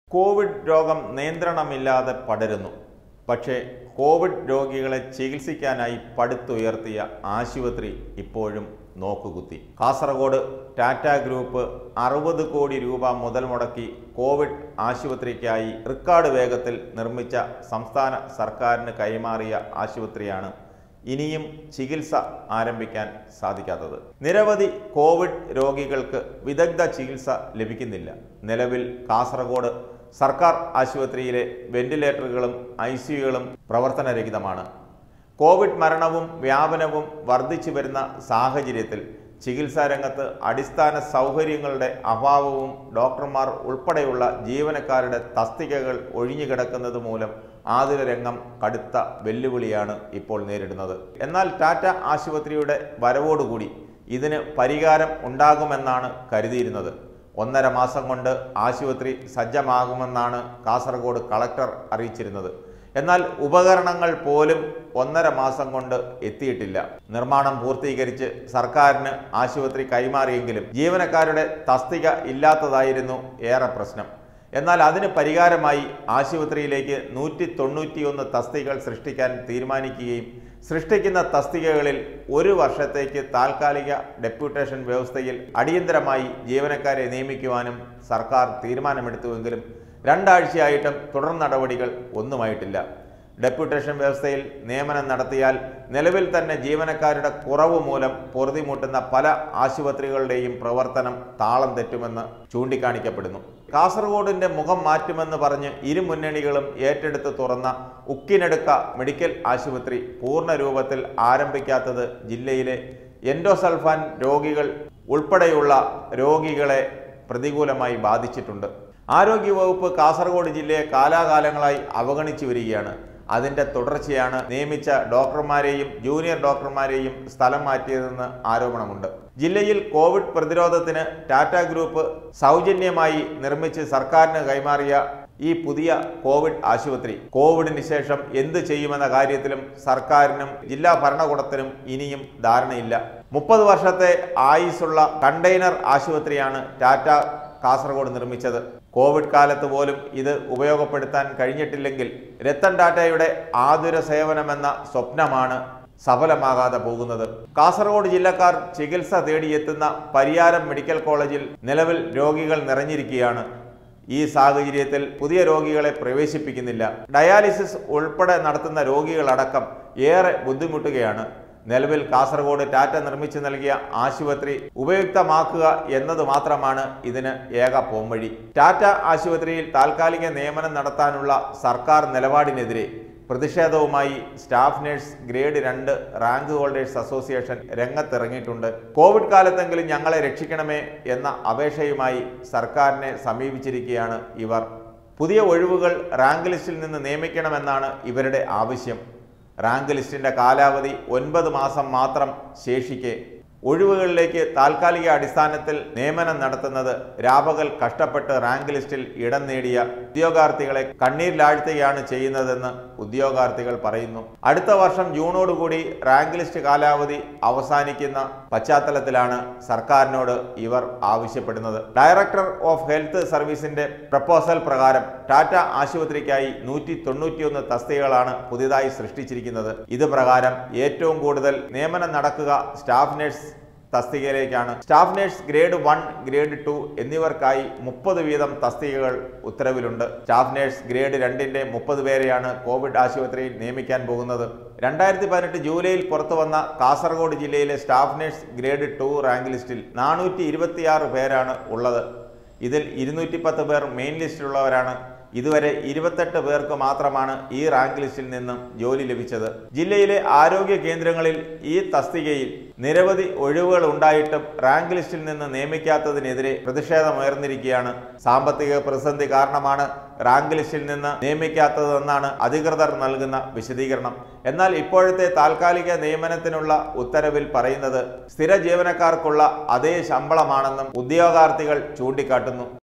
Covid രോഗം നിയന്ത്രണമില്ലാതെ പടരുന്നു പക്ഷേ Covid രോഗികളെ ചികിത്സിക്കാനായി പടുത്തുയർത്തിയ ആശുപത്രി ഇപ്പോഴും നോക്കുകുത്തി കാസർഗോഡ് ടാറ്റ ഗ്രൂപ്പ് അറുപത് കോടി രൂപ മുതൽ മുടക്കി കോവിഡ് ആശുപത്രിക്കായി റിക്കാർഡ് വേഗത്തിൽ നിർമ്മിച്ച സംസ്ഥാന സർക്കാരിന് കൈമാറിയ ആശുപത്രിയാണ് ഇനിയും ചികിത്സ ആരംഭിക്കാൻ സാധിക്കാത്തത് നിരവധി കോവിഡ് രോഗികൾക്ക് വിദഗ്ധ ചികിത്സ ലഭിക്കുന്നില്ല നിലവിൽ കാസർഗോഡ് സർക്കാർ ആശുപത്രിയിലെ വെന്റിലേറ്ററുകളും ഐ സിയുകളും പ്രവർത്തനരഹിതമാണ് കോവിഡ് മരണവും വ്യാപനവും വർദ്ധിച്ചു വരുന്ന സാഹചര്യത്തിൽ ചികിത്സാ രംഗത്ത് അടിസ്ഥാന സൗകര്യങ്ങളുടെ അഭാവവും ഡോക്ടർമാർ ഉൾപ്പെടെയുള്ള ജീവനക്കാരുടെ തസ്തികകൾ ഒഴിഞ്ഞുകിടക്കുന്നത് മൂലം ആതുര രംഗം കടുത്ത വെല്ലുവിളിയാണ് ഇപ്പോൾ നേരിടുന്നത് എന്നാൽ ടാറ്റ ആശുപത്രിയുടെ വരവോടുകൂടി ഇതിന് പരിഹാരം ഉണ്ടാകുമെന്നാണ് കരുതിയിരുന്നത് ഒന്നര മാസം കൊണ്ട് ആശുപത്രി സജ്ജമാകുമെന്നാണ് കാസർഗോഡ് കളക്ടർ അറിയിച്ചിരുന്നത് എന്നാൽ ഉപകരണങ്ങൾ പോലും ഒന്നര മാസം കൊണ്ട് എത്തിയിട്ടില്ല നിർമ്മാണം പൂർത്തീകരിച്ച് സർക്കാരിന് ആശുപത്രി കൈമാറിയെങ്കിലും ജീവനക്കാരുടെ തസ്തിക ഇല്ലാത്തതായിരുന്നു ഏറെ പ്രശ്നം എന്നാൽ അതിന് പരിഹാരമായി ആശുപത്രിയിലേക്ക് നൂറ്റി തൊണ്ണൂറ്റിയൊന്ന് തസ്തികകൾ സൃഷ്ടിക്കാൻ തീരുമാനിക്കുകയും സൃഷ്ടിക്കുന്ന തസ്തികകളിൽ ഒരു വർഷത്തേക്ക് താൽക്കാലിക ഡെപ്യൂട്ടേഷൻ വ്യവസ്ഥയിൽ അടിയന്തരമായി ജീവനക്കാരെ നിയമിക്കുവാനും സർക്കാർ തീരുമാനമെടുത്തുവെങ്കിലും രണ്ടാഴ്ചയായിട്ടും തുടർ നടപടികൾ ഒന്നുമായിട്ടില്ല ഡെപ്യൂട്ടേഷൻ വ്യവസ്ഥയിൽ നിയമനം നടത്തിയാൽ നിലവിൽ തന്നെ ജീവനക്കാരുടെ കുറവ് മൂലം പൊറുതിമുട്ടുന്ന പല ആശുപത്രികളുടെയും പ്രവർത്തനം താളം തെറ്റുമെന്ന് ചൂണ്ടിക്കാണിക്കപ്പെടുന്നു കാസർഗോഡിന്റെ മുഖം മാറ്റുമെന്ന് പറഞ്ഞ് ഇരു മുന്നണികളും ഏറ്റെടുത്ത് തുറന്ന ഉക്കിനെടുക്ക മെഡിക്കൽ ആശുപത്രി പൂർണ്ണ രൂപത്തിൽ ആരംഭിക്കാത്തത് ജില്ലയിലെ എൻഡോസൾഫാൻ രോഗികൾ ഉൾപ്പെടെയുള്ള രോഗികളെ പ്രതികൂലമായി ബാധിച്ചിട്ടുണ്ട് ആരോഗ്യവകുപ്പ് കാസർഗോഡ് ജില്ലയെ കാലാകാലങ്ങളായി അവഗണിച്ചു വരികയാണ് അതിന്റെ തുടർച്ചയാണ് നിയമിച്ച ഡോക്ടർമാരെയും ജൂനിയർ ഡോക്ടർമാരെയും സ്ഥലം മാറ്റിയതെന്ന് ആരോപണമുണ്ട് ജില്ലയിൽ കോവിഡ് പ്രതിരോധത്തിന് ടാറ്റ ഗ്രൂപ്പ് സൗജന്യമായി നിർമ്മിച്ച് സർക്കാരിന് കൈമാറിയ ഈ പുതിയ കോവിഡ് ആശുപത്രി കോവിഡിന് ശേഷം എന്ത് ചെയ്യുമെന്ന കാര്യത്തിലും സർക്കാരിനും ജില്ലാ ഭരണകൂടത്തിനും ഇനിയും ധാരണയില്ല മുപ്പത് വർഷത്തെ ആയുസ്സുള്ള കണ്ടെയ്നർ ആശുപത്രിയാണ് ടാറ്റ കാസർഗോഡ് നിർമ്മിച്ചത് കോവിഡ് കാലത്ത് പോലും ഇത് ഉപയോഗപ്പെടുത്താൻ കഴിഞ്ഞിട്ടില്ലെങ്കിൽ രത്തൻ ടാറ്റയുടെ ആതുര സേവനമെന്ന സ്വപ്നമാണ് സഫലമാകാതെ പോകുന്നത് കാസർഗോഡ് ജില്ലക്കാർ ചികിത്സ തേടിയെത്തുന്ന പരിയാരം മെഡിക്കൽ കോളേജിൽ നിലവിൽ രോഗികൾ നിറഞ്ഞിരിക്കുകയാണ് ഈ സാഹചര്യത്തിൽ പുതിയ രോഗികളെ പ്രവേശിപ്പിക്കുന്നില്ല ഡയാലിസിസ് ഉൾപ്പെടെ നടത്തുന്ന രോഗികളടക്കം ഏറെ ബുദ്ധിമുട്ടുകയാണ് നിലവിൽ കാസർഗോഡ് ടാറ്റ നിർമ്മിച്ചു നൽകിയ ആശുപത്രി ഉപയുക്തമാക്കുക എന്നത് മാത്രമാണ് ഇതിന് ഏക പോംവഴി ടാറ്റ ആശുപത്രിയിൽ താൽക്കാലിക നിയമനം നടത്താനുള്ള സർക്കാർ നിലപാടിനെതിരെ പ്രതിഷേധവുമായി സ്റ്റാഫ് നഴ്സ് ഗ്രേഡ് രണ്ട് റാങ്ക് ഹോൾഡേഴ്സ് അസോസിയേഷൻ രംഗത്തിറങ്ങിയിട്ടുണ്ട് കോവിഡ് കാലത്തെങ്കിലും ഞങ്ങളെ രക്ഷിക്കണമേ എന്ന അപേക്ഷയുമായി സർക്കാരിനെ സമീപിച്ചിരിക്കുകയാണ് ഇവർ പുതിയ ഒഴിവുകൾ റാങ്ക് ലിസ്റ്റിൽ നിന്ന് നിയമിക്കണമെന്നാണ് ഇവരുടെ ആവശ്യം റാങ്ക് ലിസ്റ്റിന്റെ കാലാവധി ഒൻപത് മാസം മാത്രം ശേഷിക്കെ ഒഴിവുകളിലേക്ക് താൽക്കാലിക അടിസ്ഥാനത്തിൽ നിയമനം നടത്തുന്നത് രാപകൽ കഷ്ടപ്പെട്ട് റാങ്ക് ലിസ്റ്റിൽ ഇടം നേടിയ ഉദ്യോഗാർത്ഥികളെ കണ്ണീരിലാഴ്ത്തുകയാണ് ചെയ്യുന്നതെന്ന് ഉദ്യോഗാർത്ഥികൾ പറയുന്നു അടുത്ത വർഷം ജൂണോടുകൂടി റാങ്ക് ലിസ്റ്റ് കാലാവധി അവസാനിക്കുന്ന പശ്ചാത്തലത്തിലാണ് സർക്കാരിനോട് ഇവർ ആവശ്യപ്പെടുന്നത് ഡയറക്ടർ ഓഫ് ഹെൽത്ത് സർവീസിന്റെ പ്രപ്പോസൽ പ്രകാരം ടാറ്റ ആശുപത്രിക്കായി നൂറ്റി തൊണ്ണൂറ്റിയൊന്ന് തസ്തികകളാണ് പുതിയതായി സൃഷ്ടിച്ചിരിക്കുന്നത് ഇത് പ്രകാരം ഏറ്റവും കൂടുതൽ നിയമനം നടക്കുക സ്റ്റാഫ് നഴ്സ് തസ്തികയിലേക്കാണ് staff nurse grade one grade two എന്നിവർക്കായി മുപ്പത് വീതം തസ്തികകൾ ഉത്തരവിലുണ്ട് സ്റ്റാഫ് നഴ്സ് ഗ്രേഡ് രണ്ടിന്റെ മുപ്പത് പേരെയാണ് കോവിഡ് ആശുപത്രിയിൽ നിയമിക്കാൻ പോകുന്നത് രണ്ടായിരത്തി പതിനെട്ട് ജൂലൈയിൽ പുറത്തു വന്ന കാസർഗോഡ് ജില്ലയിലെ staff nurse grade two rank ലിസ്റ്റിൽ നാനൂറ്റി ഇരുപത്തിയാറ് പേരാണ് ഉള്ളത് ഇതിൽ ഇരുന്നൂറ്റി പത്ത് പേർ മെയിൻ ലിസ്റ്റിലുള്ളവരാണ് ഇതുവരെ ഇരുപത്തെട്ട് പേർക്ക് മാത്രമാണ് ഈ റാങ്ക് ലിസ്റ്റിൽ നിന്നും ജോലി ലഭിച്ചത് ജില്ലയിലെ ആരോഗ്യ കേന്ദ്രങ്ങളിൽ ഈ തസ്തികയിൽ നിരവധി ഒഴിവുകൾ ഉണ്ടായിട്ടും റാങ്ക് ലിസ്റ്റിൽ നിന്ന് നിയമിക്കാത്തതിനെതിരെ പ്രതിഷേധമുയർന്നിരിക്കുകയാണ് സാമ്പത്തിക പ്രതിസന്ധി കാരണമാണ് റാങ്ക് ലിസ്റ്റിൽ നിന്ന് നിയമിക്കാത്തതെന്നാണ് അധികൃതർ നൽകുന്ന വിശദീകരണം എന്നാൽ ഇപ്പോഴത്തെ താൽക്കാലിക നിയമനത്തിനുള്ള ഉത്തരവിൽ പറയുന്നത് സ്ഥിര ജീവനക്കാർക്കുള്ള അതേ ശമ്പളമാണെന്നും ഉദ്യോഗാർത്ഥികൾ ചൂണ്ടിക്കാട്ടുന്നു